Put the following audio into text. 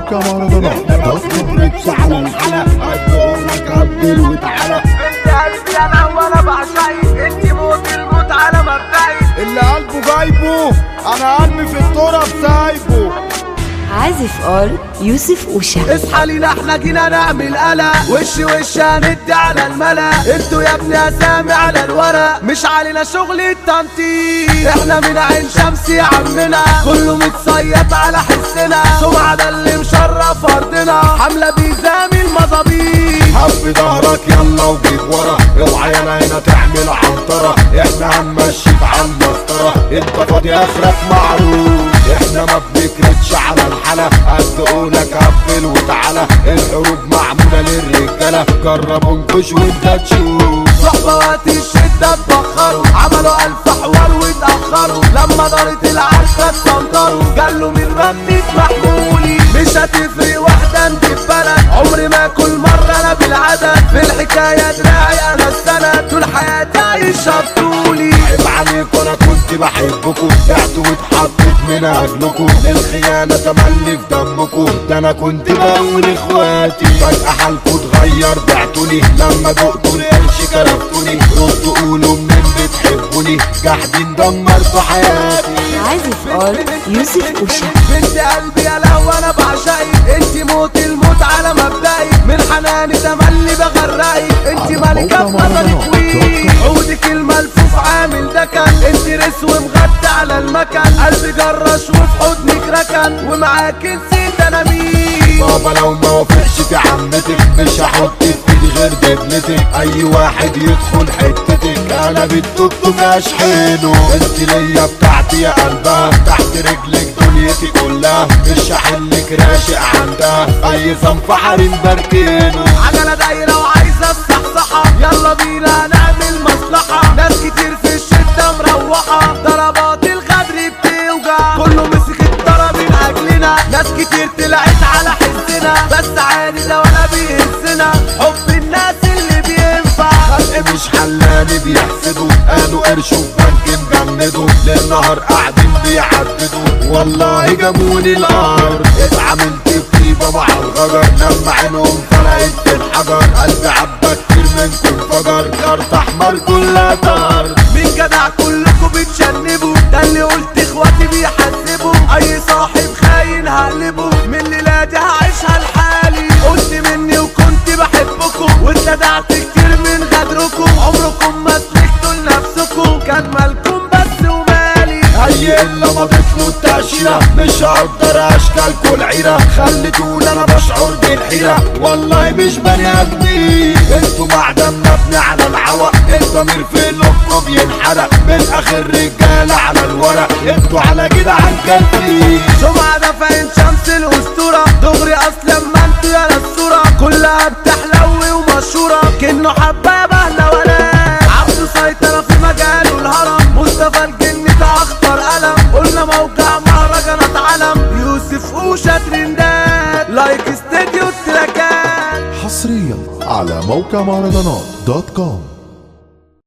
موقع مهرجانات دوت كوم تدركش على الحلا هتقولك عبدل وتعالى انت قلبي انا وانا بعشقك انت موت الموت على مبدئي اللي قلبه جايبه انا قلبي في التراب سايبه عازف ار يوسف اوشا اصحى لينا احنا جينا نعمل قلق وش وش هندي على الملا انتوا يا ابني اسامي على الورق مش علينا شغل التنطيط احنا من عين شمس يا عمنا كله متصيط على حسنا سمعة ده اللي مشرف ارضنا حملة بيزامي المظابيط حب ظهرك يلا وجيب ورا اوعى يلا هنا تعمل عنطرة احنا هنمشيك على المسطرة انت فاضي اخرك معروف احنا ما بنكردش على الحلا هتقولك قفل وتعالى الحروب معمولة للرجالة جرب انكش وانت تشوف صحبة وقت الشدة اتبخروا عملوا ألف حوار واتأخروا لما دارت العركة اتسنطروا قالوا من رنة محمولي مش هتفرق واحدة انت في بلد عمري ما كل مرة انا بالعدد في الحكاية دراعي انا السند طول حياتي عايش شطولي عيب عليكم انا كنت بحبكم بعتوا واتحطيت من اجلكم الخيانة تملي في دمكم ده انا كنت بقول اخواتي فجأة حالكوا اتغير بعتوني لما دقتوا القرش كرفتوني ردوا قولوا منين بتحبوني جحدين دمرتوا حياتي عازف ار يوسف اوشا بنت قلبي يا لهوى انا بعشقك انت موت الموت على مبدئي من حناني تملي بغرقك انت ملكة في نظري طويل عودك الملفوف عامل دكن انت رس ومغطى على المكان قلبي جرش وفي حضنك ركن ومعاك نسيت انا مين بابا لو ما وافقش في عمتك مش هحط في ايدي غير دبلتك اي واحد يدخل حتتك انا بالتوك توك اشحنه انت ليا بتاعتي يا قلبها تحت رجلك دنيتي كلها مش هحلك راشق عندها اي صنف حريم بركنه عجلة دايرة وعايزة الصحصحة يلا بينا نعمل مصلحة ناس كتير في الشدة مروحة ضربات الغدر بتوجع كله مسك الضرب من أجلنا ناس كتير طلعت على حسنا بس عادي ده ولا بيهزنا حب الناس اللي بينفع خلق مش حلاني بيحسدوا قالوا قرش وبنك مجندوا للنهار قاعدين بيعددوا والله جابوني الارض اتعاملت بطيبة مع الغجر لما عينهم فرقت في الحجر قلبي عبى كتير منكم فجر كارت احمر كلها طار مين جدع كلكم بتشنبوا ده اللي قلت اخواتي بيحسبوا اي صاحب خاين هقلبه من ليلادي هعيشها لحالي قلت مني وكنت بحبكم واتلدعت كتير من غدركم عمركم ما سلكتوا لنفسكم كان مالكم بس ومالي اي الا مضيت له التأشيرة مش هقدر اشكالكوا العيرة خليتوني انا بشعر بالحيرة والله مش بني ادمين انتوا معدن مبني على العوق الضمير في قلوبكم بينحرق من اخر رجالة على الورق انتوا على جدعان كالفين سمعة ده فاين شمس الاسطورة دغري اصلا ما انتوا يا الصورة كلها بتحلوي ومشهورة كأنه حبة بهلة ولا عبده سيطرة في مجاله الهرم مصطفى الجن ده اخطر قلم قلنا موقع مهرجانات علم يوسف اوشا ترندات لايك استديو التراكات حصريا على موقع مهرجانات دوت كوم